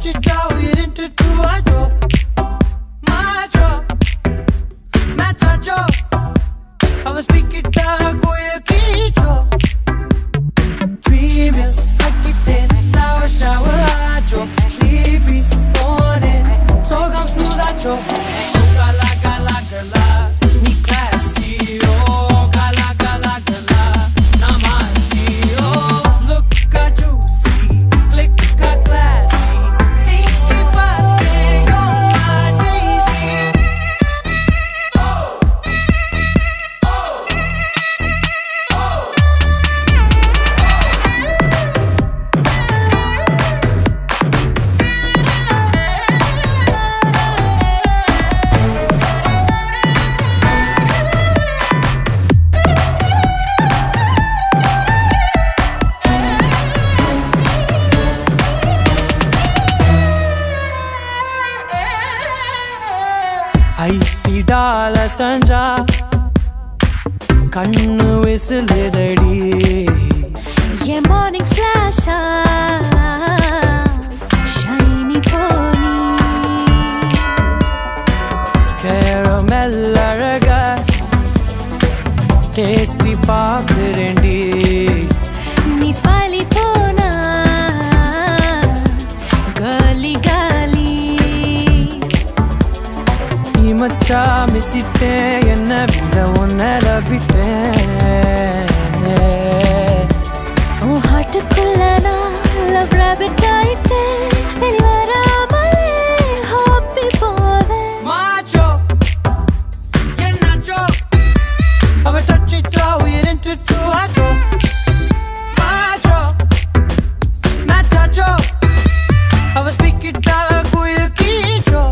it down, we into two, I drop. My drop. Matter drop. I was speak it down, go your key drop. Dreaming, like it in, shower, shower, I drop. Sleepy, morning, so come snooze, I drop. Oh, gala, gala, gala, me classy, oh, gala, gala, gala, namasi, oh. Look at juicy, click at classy, think about it, you're my daisy. ஐசிடால சஞ்சா கண்ணு விசிலுதடி என் morning ஃபிளாஷா shiny pony caramel அழக tasty பாக்குறேன்டி நீ smiley போனா காலி காலி மச்சா மிசிட்டேன் என்ன விட உன்னட விட்டேன் உன் ஹார்ட்டுக்குள்ள நான் லவ் ராபிட் ஆயிட்டேன் வெளிவராமலே ஹாப்பி போவேன் Macho, you're nacho. I'm a touch it draw, we're into two, I draw. Macho, macho. I was speaking dark, we'll keep you.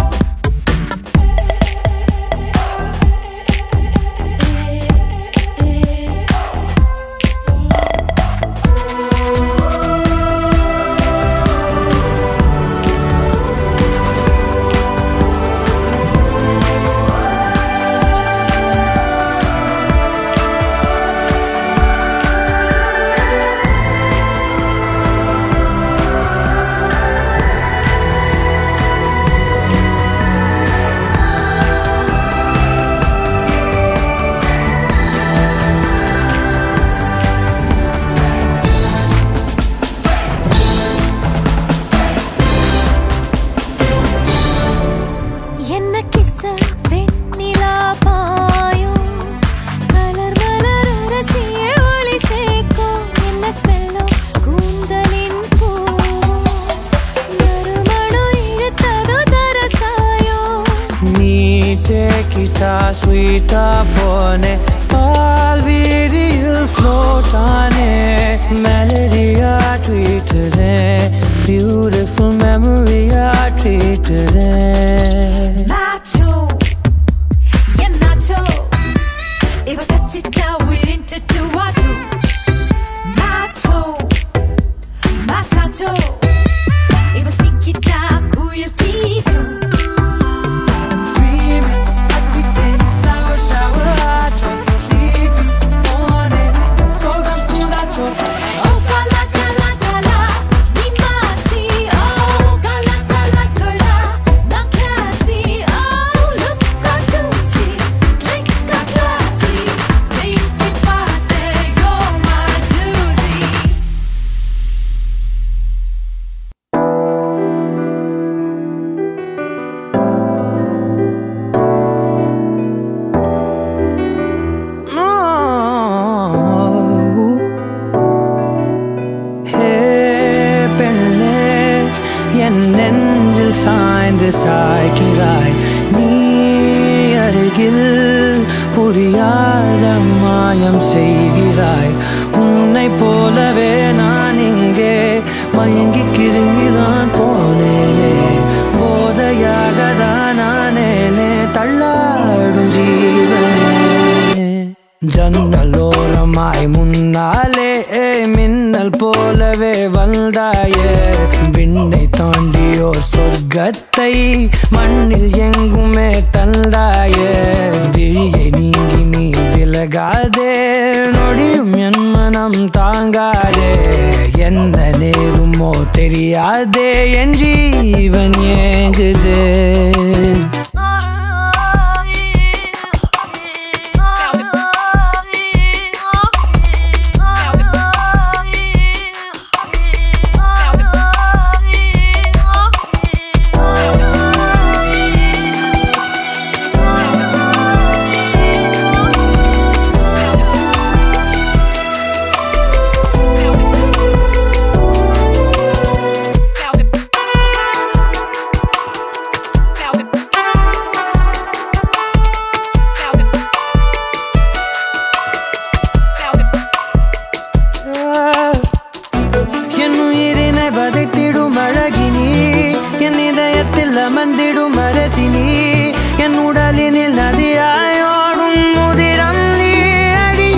என்ன கிச வெண்ணிலா பாயும் கலர் மலர் ரசிய ஒளி சேர்க்கும் என்ன ஸ்மெல்லோ கூந்தலின் பூவும் நறுமணம் இழுத்ததோ தரசாயோ நீ டேக்கிட்டா ஸ்வீட்டா போனே பால் வீதியில் ஃப்ளோட் ஆனே மெலடியா ட்வீட்டுறேன் பியூட்டிஃபுல் மெமரியா ட்வீட்டுறேன் Macho, yeah nacho. If I touch it down, we're into two macho. Macho, macho. If I speak it down, cool you teach. Oh, gala, gala, gala, ni masi. Oh, gala, gala, gala, na classy. Oh, look how juicy, click how classy. Pinky party, you're my doozy. Hey பெண்ணே என் நெஞ்சில் சாய்ந்து சாய்கிறாய் நீ அருகில் புரியாத மாயம் செய்கிறாய் உன்னை போலவே நான் இங்கே மயங்கி கிருங்கிதான் போனேனே போதையாக தான் நானேனே தள்ளாடும் ஜீவனே ஜன்னலோரமாய் முன்னாலே மின்னல் போலவே வந்தாயே விண்ணை தாண்டியோர் சொர்க்கத்தை மண்ணில் எங்குமே தந்தாயே விழியை நீங்கி நீ வில விலகாதே நொடியும் என் மனம் தாங்காதே என்ன நேருமோ தெரியாதே என் ஜீவன் ஏங்குதே என் உயிரினை வதைத்திடும் அழகினி என் இதயத்தில் அமர்ந்திடும் அரசினி என் உடலினில் நதியாயோடும் முதிரம் நீ அடி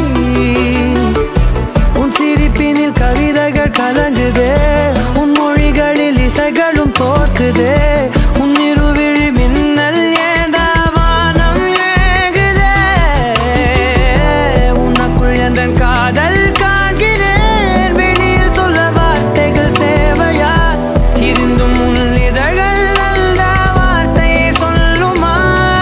உன் சிரிப்பினில் கவிதைகள் கலங்குதே உன் மொழிகளில் இசைகளும் தோற்குதே உன் இருவிழி மின்னல் ஏதா வானம் ஏகுதே உனக்குள் எந்த காதல் காண்கிறேன் வெளியில் சொல்ல வார்த்தைகள் தேவையா இருந்தும் உன் இதழ்கள் அந்த வார்த்தையை சொல்லுமா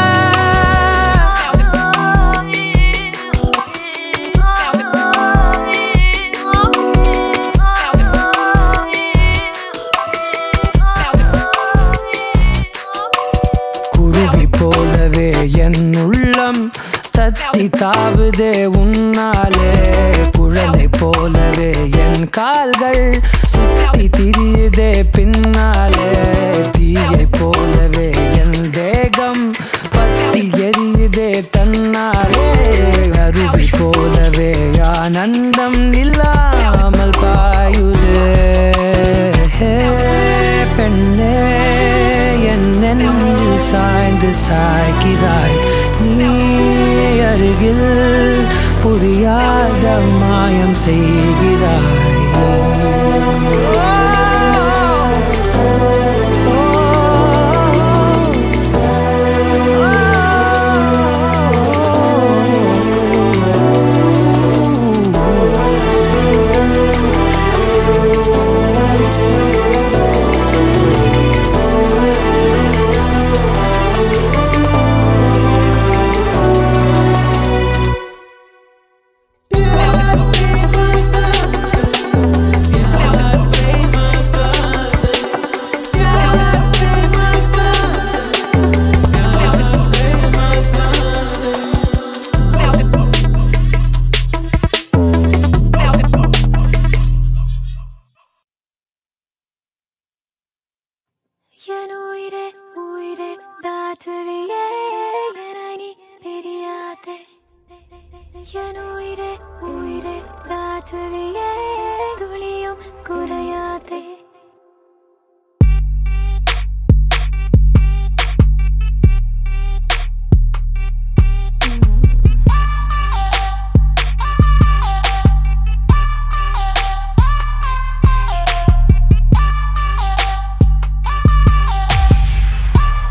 குருவி போலவே என் உள்ளம் தத்தி தாவுதே உன்னாலே குழந்தை போலவே என் கால்கள் சுத்தி திரியுதே பின்னாலே தீயை போலவே என் தேகம் பத்தி எரியுதே தன்னாலே அருவி போலவே ஆனந்தம் இல்லாமல் பாயுதே ஹே பெண்ணே என் நெஞ்சில் சாய்ந்து சாய்கிறாய் நீ அருகில் புரியாத மாயம் செய்கிறாய் என் உயிரே உயிரே ராத்திரியே என நீ தெரியாதே என் உயிரே உயிரே ராத்திரியே துளியும் குறையாதே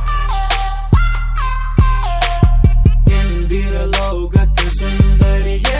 എന്തിര ലോകത്ത് സുന്ദരിയേ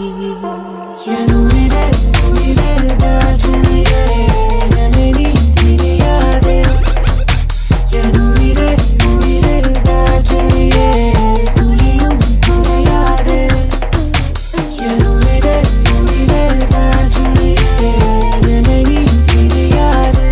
என் உயிரே உயிரே ராஜினியே என்னை நீ பிரியாதே என் உயிரே உயிரே ராஜினியே துளியும் குறையாதே என் உயிரே உயிரே ராஜினியே என்னை நீ பிரியாதே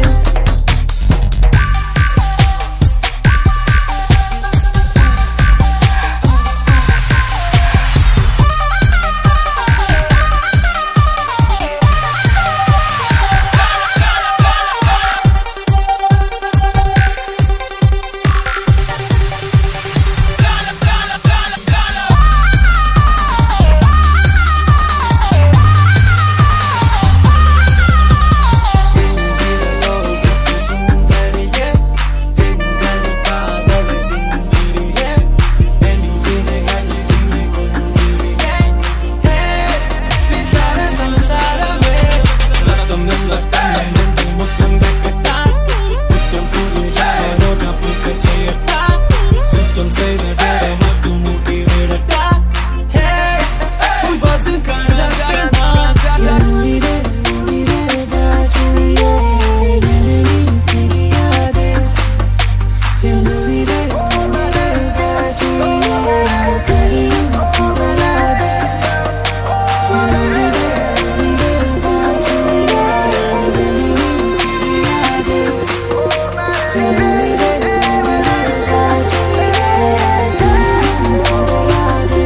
சுந்தரியே எங்கள் காதல் சிந்திரியே என்றினை அழுகி கொண்டிரியே ஹே மின்சார சம்சாரமே ரத்தம் நல்ல கண்ணம் நின்று முத்தம் வைக்கட்டா புத்தம் புது ஜாட ரோஜா பூக்க செய்யட்டா சுத்தம் செய்த டேட மட்டும் மூட்டி விடட்டா ஹே உன் பசு கண்டக்டர் நான் என் உயிரே உயிரே ராஜினியே என்னை நீ பிரியாதே என் உயிரே உயிரே ராஜினியே துளியும் குறையாதே என் உயிரே உயிரே ராஜினியே என்னை நீ பிரியாதே என் உயிரே உயிரே ராஜினியே துளியும் குறையாதே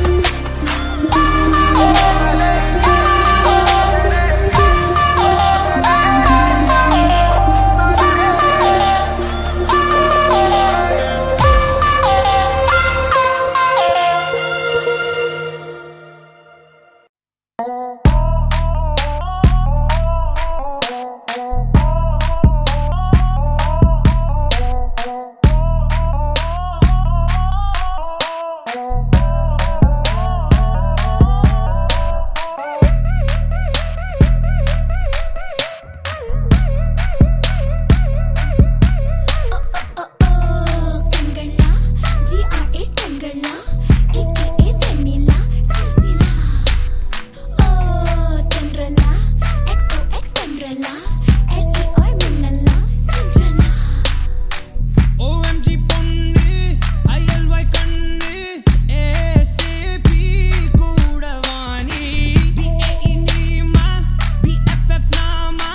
கண்களா ஜிஆர்ஏ கண்களா ஏகேஏ வெண்ணிலா சிசிலா ஓ தென்றலா எக்ஸ்ஓஎக்ஸ் தென்றலா எல்இஆர் மின்னலா சிண்ட்ரலா OMG பொண்ணு ILY கண்ணு ACP கூட வாணி BAE நீமா BFF நாமா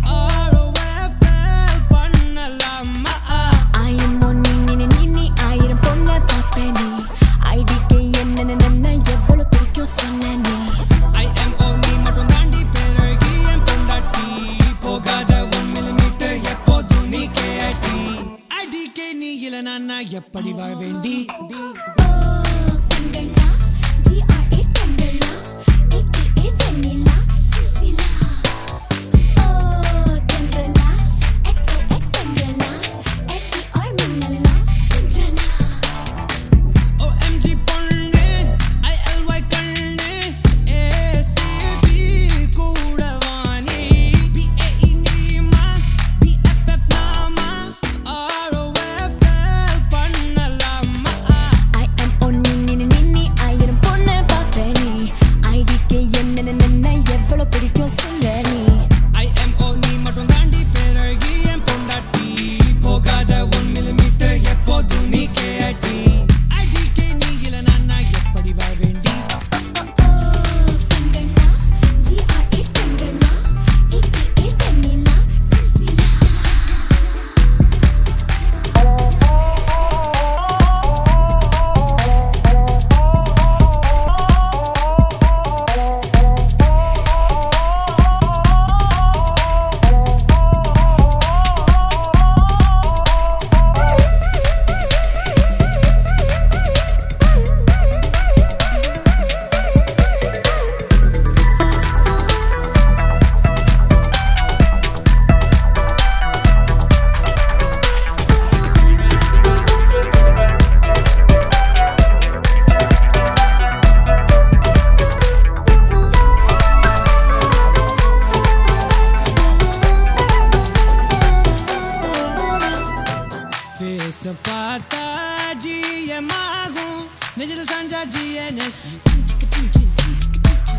ROFL பண்ணலாமா ஆயிரமோ நீ நின்னு நின்னு ஆயிரம் பொண்ணை பார்ப்பேன் நீ ஐடிக்கு என்னென்ன எவ்வளவு பிடிக்கும் சொன்ன நீ IMO நீ மட்டும் தாண்டி பிறகி என் பொண்டாட்டி போகாத ஒன் மில்லிமீட்டர் எப்போதும் நீ KIT IDK நீ இல்லைனா நான் எப்படி வாழ வேண்டி கண்களா ஜிஆர்ஏ கண்களா ஏகேஏ வெண்ணிலா சிசிலா ஓ தென்றலா எக்ஸ்ஓஎக்ஸ் தென்றலா எல்இஆர் மின்னலா சிண்ட்ரலா OMG பொண்ணு ILY கண்ணு ACB கூட வாணி BAE நீமா BFF நாமா ROFL பண்ணலாமா I am only நின்னு நின்னு ஆயிரம் பொண்ணை பார்ப்பேன் நீ ஐடிக்கு என்னென்ன எவ்வளவு பிடிக்கும் சொல்ல நீ IMO நீ மட்டும் தாண்டி பிறகி என் பொண்டாட்டி போகாத ஒன் மில்லிமீட்டர் எப்போதும் நீ KIT IDK நீ இல்லைனா நான் எப்படி வாழ வேண்டி கண்களா ஜிஆர்ஏ கண்களா ஏகேஏ வெண்ணிலா சிசிலா பேச பார்த்தா GM ஆகும் நெஞ்சில் சாஞ்சா GNST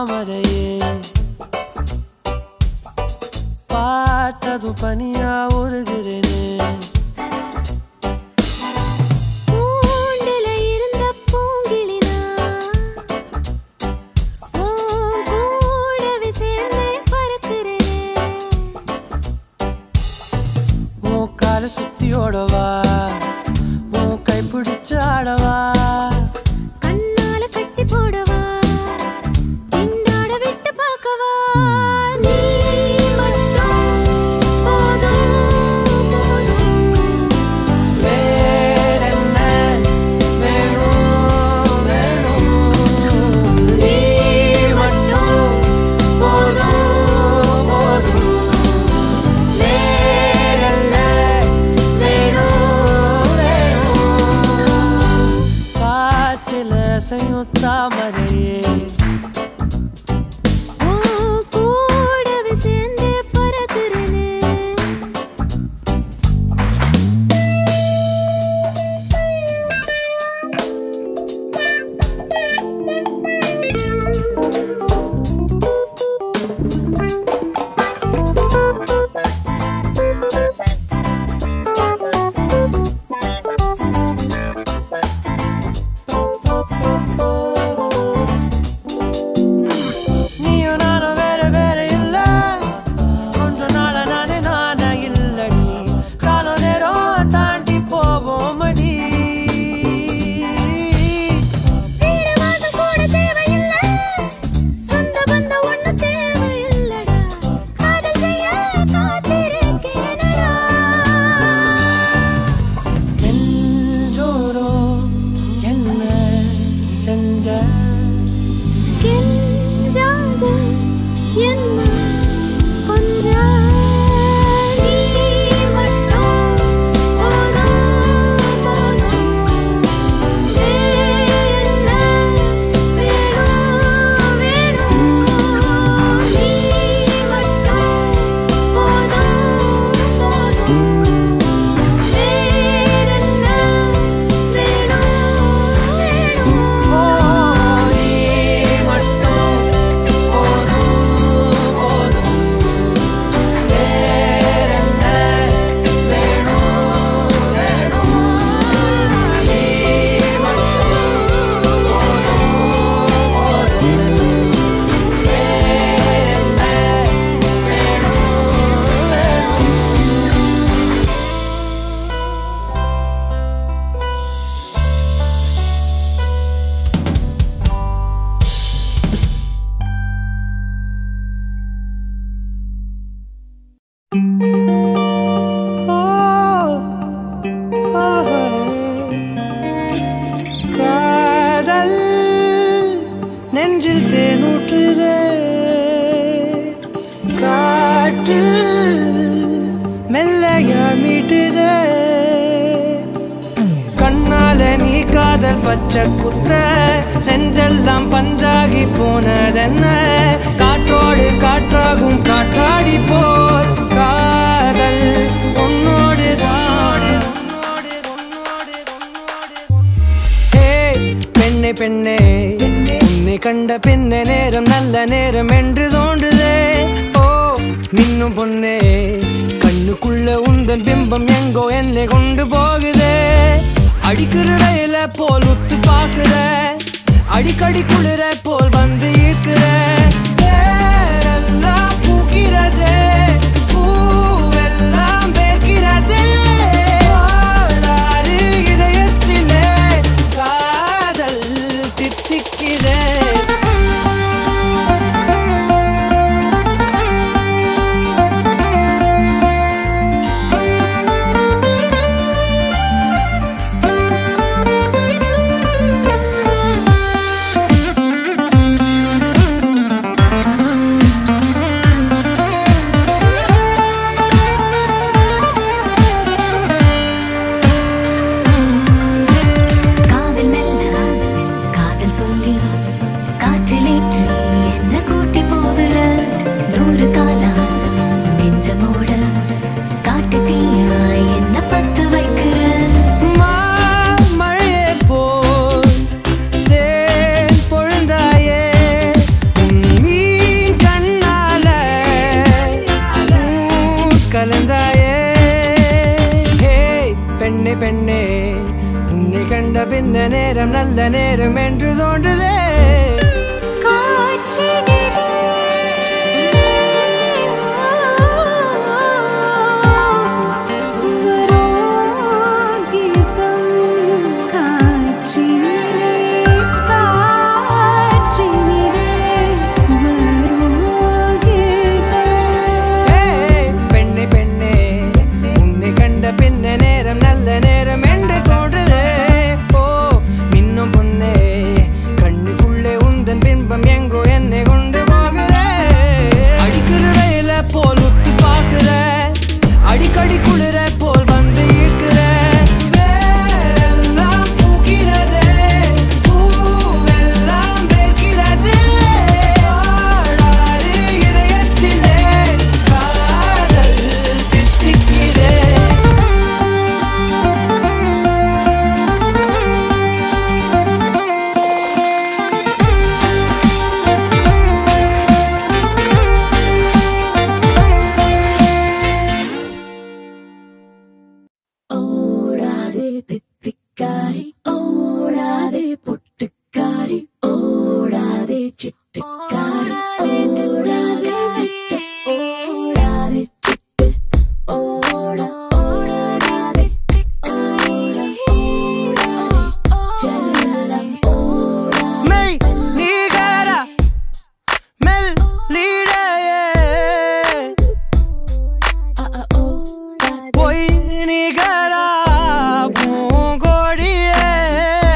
தாமரையே பார்த்தது பனியா உருகிறேனே கூண்டுல இருந்த பூங்கிளிதான் உன் கூடவே சேர்ந்தே பறக்கிறேனே உன் கால சுத்தி ஓடவா உன் கை பிடிச்சு ஆடவா கண்ணால கட்டி போடவா திண்டாட விட்டு பார்க்கவா நீ மட்டும் போதும் போதும் வேறென்ன வேணும் வேணும் நீ மட்டும் போதும் போதும் வேறென்ன வேணும் வேணும் காத்துல அசையும் தாமரையே உன் கூடவே சேர்ந்தே பறக்கிறேனே நீயும் நானும் வேற வேற இல்ல கொஞ்ச நாள நானே நானா இல்லடி காலம் நேரம் தாண்டி போவோம் அடி வீடு வாசல் கூட தேவையில்லை சொந்த பந்தம் ஒண்ணு தேவையில்லடா காதல் செய்ய காத்திருக்கேனடா நெஞ்சோரோ என்ன செஞ்ச கெஞ்சாத என்ன கொஞ்சம் நீ மட்டும் போதும் போதும் வேறென்ன வேணும் வேணும் நீ மட்டும் போதும் போதும் வேறென்ன வேணும் வேணும் ஓ நீ மட்டும் போதும் போதும் வேறென்ன வேணும் வேணும் நீ மட்டும் போதும் போதும் வேறென்ன வேணும் வேணும் காதல் நெஞ்சில் தேனூற்றுதே காற்று மெல்லையா மீட்டுதே கண்ணால நீ காதல் பச்சை குத்த நெஞ்செல்லாம் பஞ்சாகி போனதென்ன காற்றோடு காற்றாகும் காற்றாடி போல் காதல் உன்னோடு தாடு ஏய், பெண்ணே பெண்ணே உன்னை கண்ட பின்ன நேரம் நல்ல நேரம் என்று தோன்றுதே ஓ மின்னும் பொண்ணே கண்ணுக்குள்ள உந்தன் பிம்பம் எங்கோ என்னை கொண்டு போகுதே அடிக்கிற ரயில போல் உத்து பாக்குற அடிக்கடி குளிர போல் வந்து ஈர்க்கிற வேரெல்லாம் பூக்கிறதே பூவெல்லாம் வேர்க்கிறதே கோளாறு இதயத்திலே காதல் தித்திக்கிறே ஆ കലന്തായേ ഹേ പെണ്ണെ പെണ്ണെ ഉന്നെ കണ്ട പിന്നെ നേരം നല്ല നേരം என்று തോണ്ടുതേ காற்றினிலே வரும் கீதம் காற்றினிலே காற்றினிலே வரும் கீதம் ഹേ പെണ്ണെ പെണ്ണെ ഉന്നെ കണ്ട പിന്നെ നേരം നല്ല നേരം என்று തോണ്ടുதே ഓ മിന്നും പൊന്നേ കണ്ണുക്കുள்ளே ഉന്തൻ பின்பம் எங்கோ என்னை கொண்டு போகுதே அடிக்கிற வெயில போல் உத்து பாக்குற அடிக்கடி குளிர போல் வந்து ஈர்க்கிற வேரெல்லாம் பூக்கிறதே பூவெல்லாம் வேர்க்கிறதே ஆடாது இதயத்திலே காதல் தித்திக்கிறே ഓടാതെ തെത്തിക്കാരി ഓടാതെ പൊട്ടുക്കാരി ഓടാതെ ചിട്ടിക്കാരി ഓടാതെ വിട്ട് ഓടാതെ ചിട്ട് ഓട ഓടാതെ ഓട ഓടാതെ ചെല്ലം ഓടാ മെയ് നീകര മെൽ ലീഡയേ ഓടാതെ പൊയ് നീകര പൂങ്കോടിയേ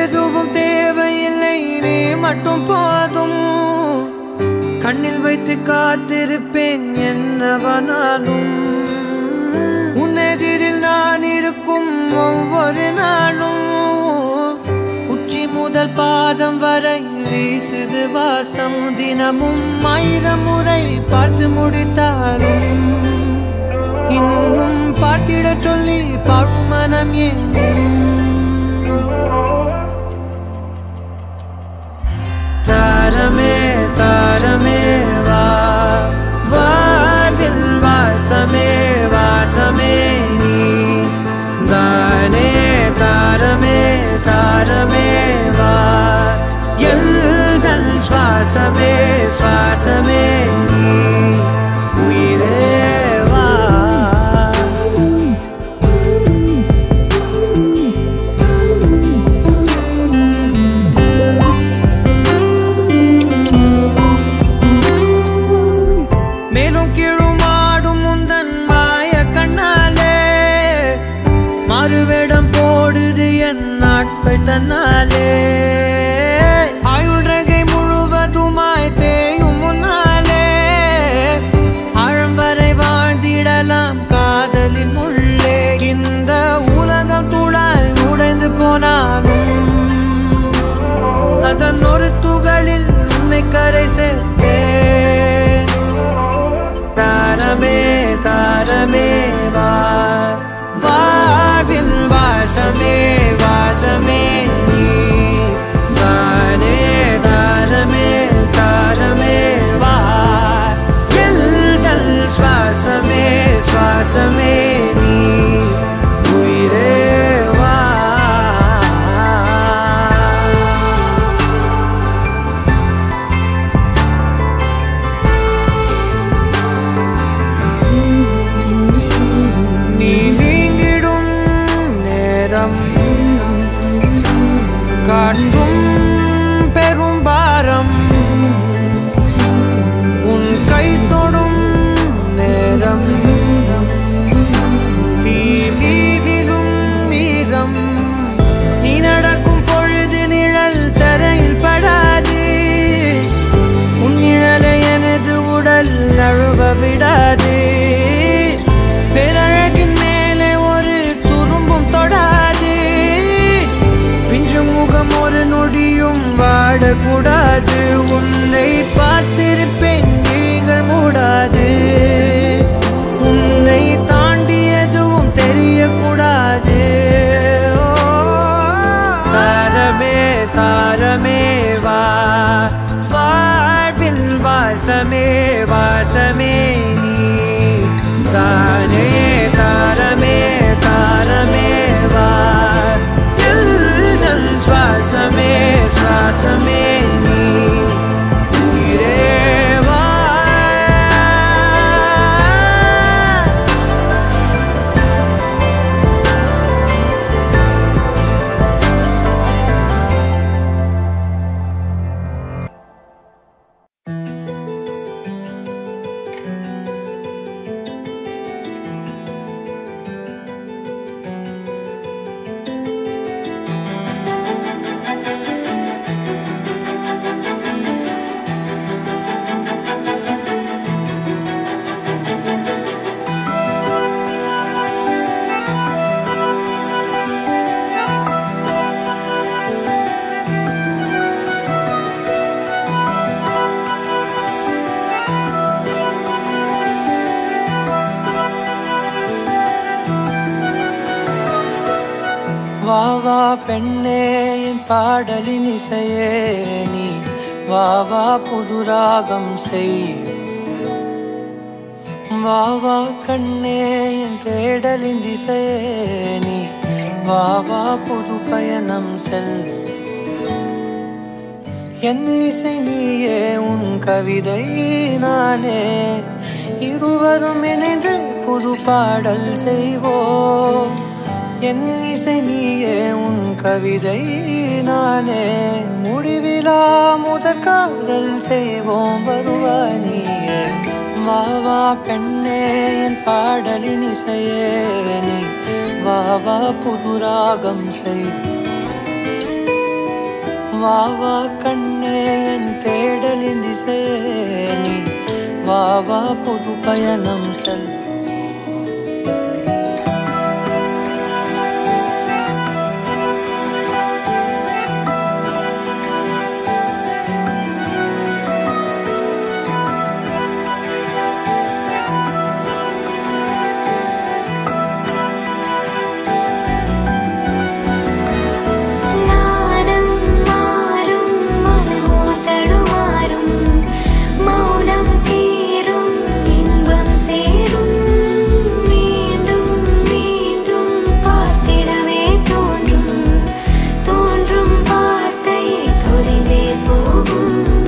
வேறெதுவும் தேவையில்லை நீ மட்டும் போதும் கண்ணில் வைத்து காத்திருப்பேன் என்னவனாலும் உன்னெதிரில் நான் இருக்கும் ஒவ்வொரு நாளும் உச்சி முதல் பாதம் வரை வீசுது வாசம் தினமும் ஆயிரம் முறை பார்த்து முடித்தாலும் இன்னும் பார்த்திடச் சொல்லி பழுமனம் ஏன் தாரமே தாரமே வா வாழ்வில் வாசமே வாசமே நீ தானே தாரமே தாரமே வா எல்தல் சுவாசமே சுவாசமே நீ உயிரே வா மேலும் கீழுமாடும் முந்தன் மாய கண்ணாலே மறுவேடம் போடுது என் நாட்கள் தன்னாலே ஆயுள் ரகை முழுவதுமாய் தேயும் முன்னாலே ஆழம் வரை வாழ்ந்திடலாம் காதலின் உள்ளே இந்த உலகம் துளாய் உடைந்து போனாலும் அதன் ஒரு துகளில் உன்னை கரை சேர்த்தேன் தாரமே தாரமே வா வாழ்வின் வாசமே வாசமே நீ தானே தாரமே தாரமே வா எல்தல் சுவாசமே சுவாசமே நீ உயிரே வா நீ நீங்கிடும் நேரம் காட்டும் பெரும் பாரம் உன் கை தொடும் நேரம் தீ மீதிலும் வீரம் நீ நடக்கும் பொழுது நிழல் தரையில் படாது உன் நிழலை எனது உடல் நழுவ விடாது பேரழகின் மேலே ஒரு துரும்பும் தொடாது பிஞ்சு முகம் ஒரு நொடியும் வாடக்கூடாது உன்னை பார்த்திருப்பேன் விழிகள் மூடாது உன்னை தாண்டி எதுவும் தெரியக்கூடாது ஓ, தாரமே தாரமே வா வாழ்வில் வாசமே வாசமே நீ தானே தாரமே தாரமே வா எல்தல் சுவாசமே சுவாசமே நீ உயிரே வா வா வா பெண்ணே என் பாடலின் இசையே நீ வா வா புது ராகம் செய் வா வா கண்ணே என் தேடலின் திசையே நீ வா வா புது பயணம் செல் என் இசை நீயே உன் கவிதை நானே இருவரும் இணைந்து புது பாடல் செய்வோம் என் இசை நீயே உன் கவிதை நானே முடிவிலா முதற் காதல் செய்வோம் வருவாய் நீயே வா வா பெண்ணே என் பாடலின் இசையே நீ வா வா புது ராகம் செய் வா வா கண்ணே என் தேடலின் திசை நீ வா வா புது பயணம் செல் நாதம் மாறும் மனமோ தடுமாறும் மௌனம் தீரும் இன்பம் சேரும் மீண்டும் மீண்டும் பார்த்திடவே தோன்றும் தோன்றும் வார்த்தை தொலைவே போகும்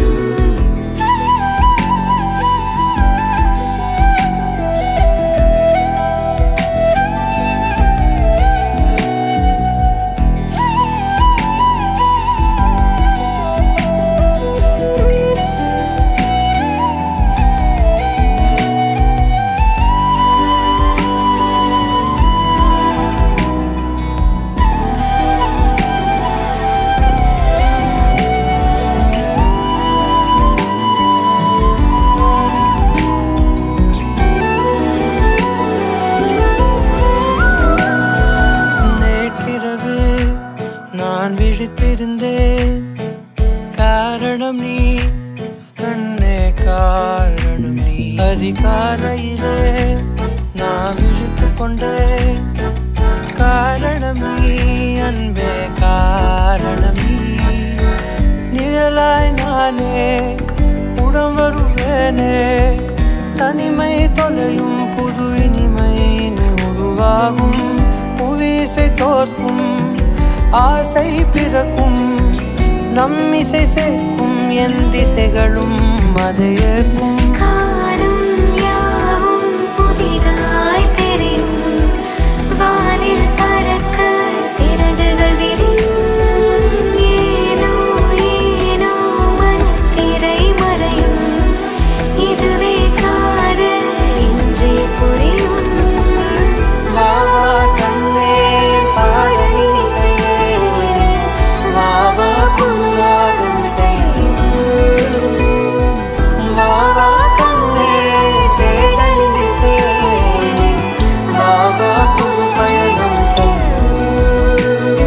நேற்றிரவு நான் விழித்திருந்தேன் காரணம் நீ கண்ணே காரணம் நீ அதிகாலையிலே நான் விழித்து கொண்டேன் காரணம் நீ அன்பே காரணம் நீ நிழலாய் நானே உடம் வருவேனே தனிமை தொலையும் புது இனிமை இனி உருவாகும் புவிசை தோற்கும் ஆசை பிறக்கும் நம் இசை சேர்க்கும் என் திசைகளும் அதை ஏற்கும் காணும் யாவும் புதிதாய் தெரியும் வானில் பறக்க சிறகுகள் விரியும் ஏனோ ஏனோ மனத்திரை மறையும் இதுவே காதல் என்றே புரியும் வா வா கண்ணே பாடலி இசையே வா வா புதுராகம் செய்யும் வா வா கண்ணே தேடலின் இசையே வா வா புது பயணம் செய்யும்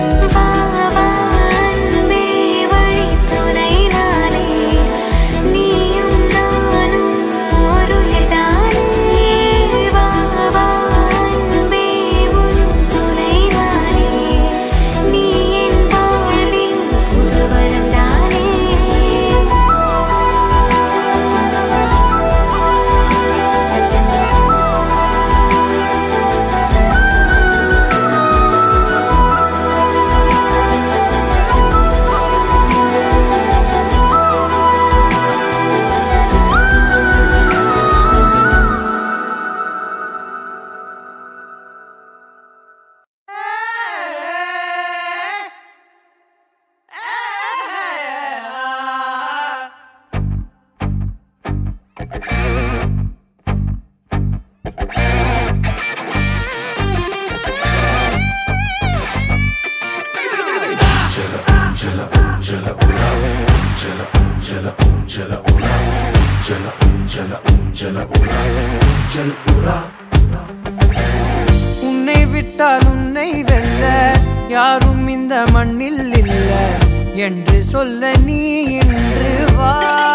அன்பே வழித்துணை நானே நீயும் நானும் ஒரு தானே அன்பே உன் துணை நானே நீ என் வாழ்வின் புதுவரம் தானே உன்னை விட்டால் உன்னை வெல்ல யாரும் இந்த மண்ணில் இல்ல என்று சொல்ல நீ இன்று வா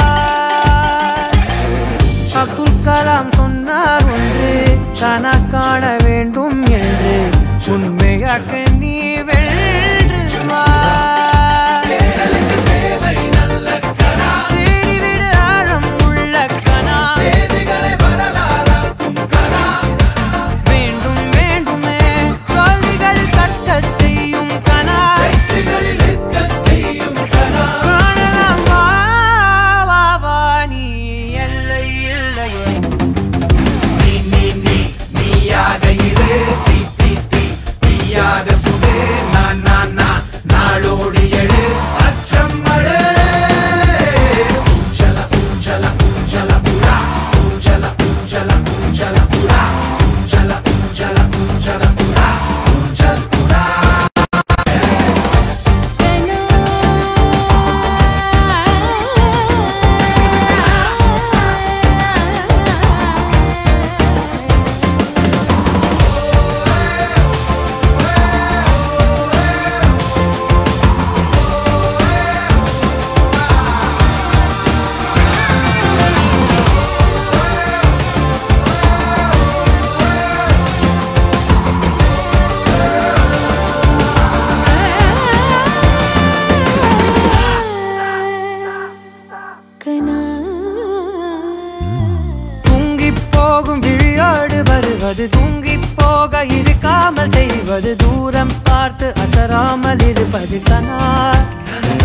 அப்துல் கலாம் சொன்னார் ஒன்று கனா காண வேண்டும் என்று உண்மையாக்க நீ வென்று வா தேடிவிடு ஆழம் உள்ள கனா வேண்டும் வேண்டுமே தோல்விகள் கற்க செய்யும் கனா காணலாம் வா வா வா நீ எல்லை இல்லையே நீயாக இரு தீ தீ தீ தீயாக சு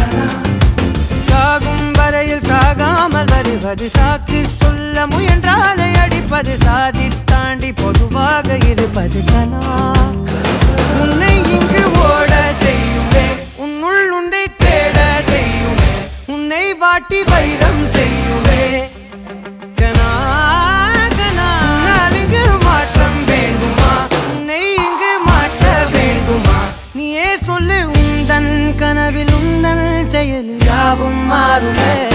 சாகும் வரையில் சாகாமல் வருவது சாக்கு சொல்ல முயன்றாலே அடிப்பது சாதி தாண்டி பொதுவாக இருப்பது கலா உன்னை இங்கு ஓட செய்யுமே உன்னுள் உன்னை தேட செய்யுமே உன்னை வாட்டி வைரம் செய்யுமே கனா கனா உன்னால் இங்கு மாற்றம் வேண்டுமா உன்னை இங்கு மாற்ற வேண்டுமா நீயே சொல்லு உந்தன் கனவில் உந்தன் செயலில் யாவும் மாறுமே